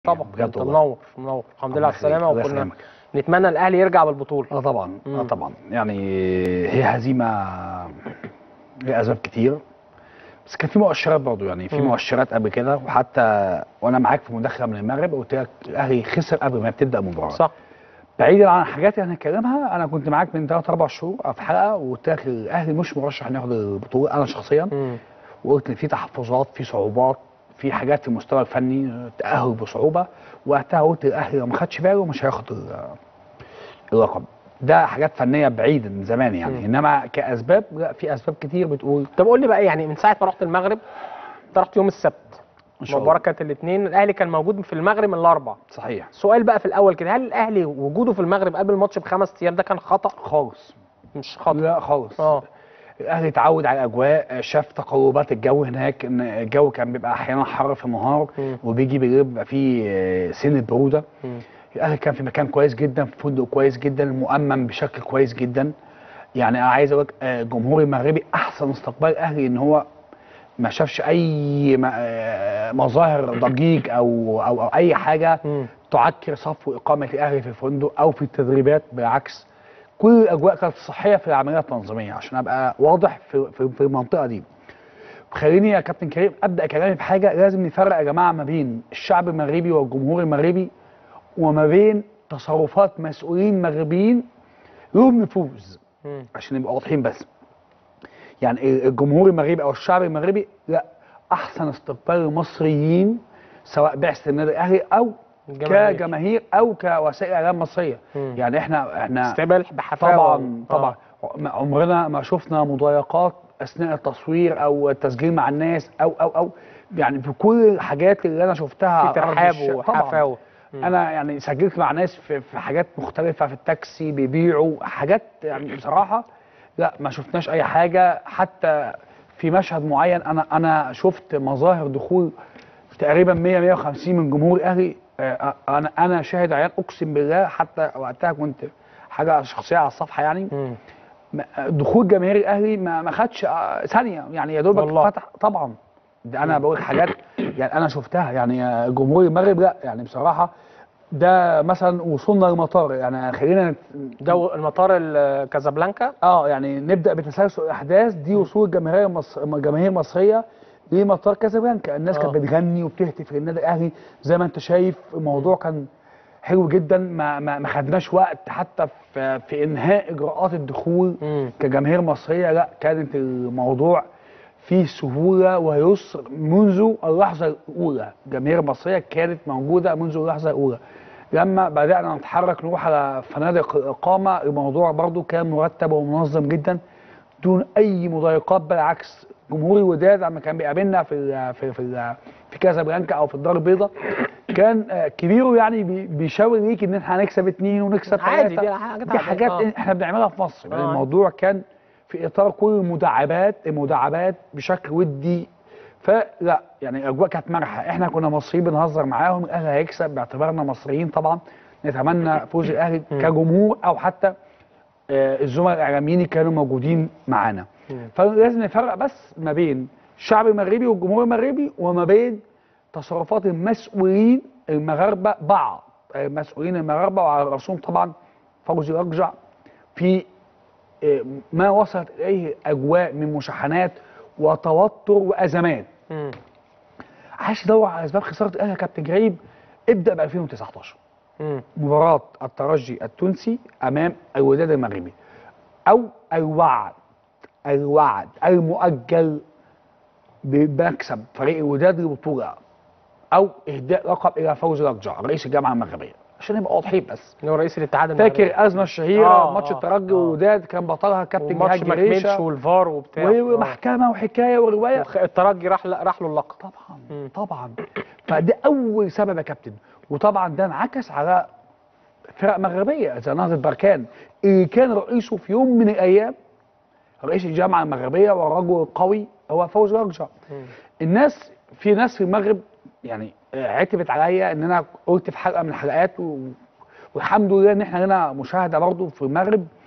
طبعا بجد انت والله. منور منور الحمد لله على السلامه الله وكنا يسلمك. نتمنى الاهلي يرجع بالبطوله اه طبعا اه مم. طبعا يعني هي هزيمه لها اسباب كتير بس كان في مؤشرات برضه يعني في مم. مؤشرات قبل كده وحتى وانا معاك في مداخله من المغرب قلت لك الاهلي خسر قبل ما تبدا المباراه صح بعيدا عن الحاجات اللي هنتكلمها انا كنت معاك من ثلاث اربع شهور في حلقه وقلت لك الاهلي مش مرشح انه ياخد البطوله انا شخصيا مم. وقلت ان في تحفظات في صعوبات في حاجات في المستوى الفني تاهل بصعوبه وقتها قلت الاهلي لو ما خدش باله مش هياخد ال- اللقب ده حاجات فنيه بعيده من زمان يعني مم. انما كاسباب لا في اسباب كتير بتقول طب قول لي بقى يعني من ساعه ما رحت المغرب انت رحت يوم السبت ان شاء المباراه الله كانت الاثنين الاهلي كان موجود في المغرب من الاربع صحيح سؤال بقى في الاول كده هل الاهلي وجوده في المغرب قبل الماتش بخمس ايام ده كان خطا خالص مش خطا لا خالص اه الاهلي اتعود على الاجواء شاف تقلبات الجو هناك ان الجو كان بيبقى احيانا حر في النهار مم. وبيجي بالليل بيبقى فيه آه، سنه بروده مم. الاهلي كان في مكان كويس جدا في فندق كويس جدا مؤمن بشكل كويس جدا يعني انا عايز اقول لك آه، الجمهور المغربي احسن استقبال الاهلي ان هو ما شافش اي م- آه، مظاهر ضجيج او او, أو اي حاجه مم. تعكر صفو اقامه الاهلي في الفندق او في التدريبات بالعكس كل الاجواء كانت صحيه في العمليه التنظيميه عشان ابقى واضح في في, في المنطقه دي خليني يا كابتن كريم ابدا كلامي بحاجه لازم نفرق يا جماعه ما بين الشعب المغربي والجمهور المغربي وما بين تصرفات مسؤولين مغربيين لهم نفوذ مم. عشان نبقى واضحين بس يعني الجمهور المغربي او الشعب المغربي لا احسن استقبال المصريين سواء بعثه النادي الاهلي او الجماهير. كجماهير او كوسائل اعلام مصريه مم. يعني احنا احنا استقبال بحفاوه طبعا آه. طبعا عمرنا ما شفنا مضايقات اثناء التصوير او التسجيل مع الناس او او او يعني في كل الحاجات اللي انا شفتها في على أرض ترحاب الشارع- طبعاً. وحفاوه مم. انا يعني سجلت مع ناس في, في حاجات مختلفه في التاكسي بيبيعوا حاجات يعني بصراحه لا ما شفناش اي حاجه حتى في مشهد معين انا انا شفت مظاهر دخول تقريبا 100 150 من جمهور الاهلي آه، انا انا شاهد عيان اقسم بالله حتى وقتها كنت حاجه شخصيه على الصفحه يعني مم. ما- دخول جماهير الاهلي ما ما خدش آه، ثانيه يعني يا دوبك والله. فتح طبعا ده انا بقول حاجات يعني انا شفتها يعني آه، جمهور المغرب لا يعني بصراحه ده مثلا وصلنا للمطار يعني خلينا نت- جو المطار ال- كازابلانكا اه يعني نبدا بتسلسل الاحداث دي وصول الجماهير المصر جماهير مصريه لمطار كازابلانكا الناس آه. كانت بتغني وبتهتف للنادي الاهلي زي ما انت شايف الموضوع كان حلو جدا ما ما ما خدناش وقت حتى في في انهاء اجراءات الدخول مم. كجماهير مصريه لا كانت الموضوع فيه سهوله ويسر منذ اللحظه الاولى جماهير مصريه كانت موجوده منذ اللحظه الاولى لما بدانا نتحرك نروح على فنادق الاقامه الموضوع برضو كان مرتب ومنظم جدا دون اي مضايقات بالعكس جمهور الوداد لما كان بيقابلنا في ال في في, ال في كازابلانكا او في الدار البيضاء كان آه، كبيره يعني بي- بيشاور ليك ان احنا هنكسب اثنين ونكسب عادي، ثلاثه دي حاجات دي عادية. حاجات آه. احنا بنعملها في مصر يعني آه. الموضوع كان في اطار كل المداعبات المداعبات بشكل ودي فلا يعني الاجواء كانت مرحه احنا كنا مصريين بنهزر معاهم الاهلي هيكسب باعتبارنا مصريين طبعا نتمنى فوز الاهلي مم. كجمهور او حتى آه، الزملاء الاعلاميين اللي كانوا موجودين معانا مم. فلازم نفرق بس ما بين الشعب المغربي والجمهور المغربي وما بين تصرفات المسؤولين المغاربه بعض المسؤولين المغاربه وعلى راسهم طبعا فوزي رجع في آه، ما وصلت اليه اجواء من مشاحنات وتوتر وازمات مم. عايز تدور على اسباب خساره الاهلي يا كابتن جريب ابدا ب 2019 مم. مباراة الترجي التونسي أمام الوداد المغربي أو الوعد الوعد المؤجل بمكسب فريق الوداد للبطولة أو إهداء لقب إلى فوز رجع رئيس الجامعة المغربية عشان نبقى واضحين بس اللي هو رئيس الاتحاد المغربي. فاكر الأزمة الشهيرة آه، ماتش آه، الترجي آه. والوداد كان بطلها كابتن وماتش جهاد ما كملش جريشة والفار وبتاع ومحكمة وحكاية ورواية وخ- الترجي راح راح له اللقب طبعا مم. طبعا فده اول سبب يا كابتن وطبعا ده انعكس على فرق مغربيه زي نهضه بركان اللي كان رئيسه في يوم من الايام رئيس الجامعه المغربيه والرجل القوي هو فوزي رجع مم. الناس في ناس في المغرب يعني آه، عتبت عليا ان انا قلت في حلقه من الحلقات و... والحمد لله ان احنا لنا مشاهده برضه في المغرب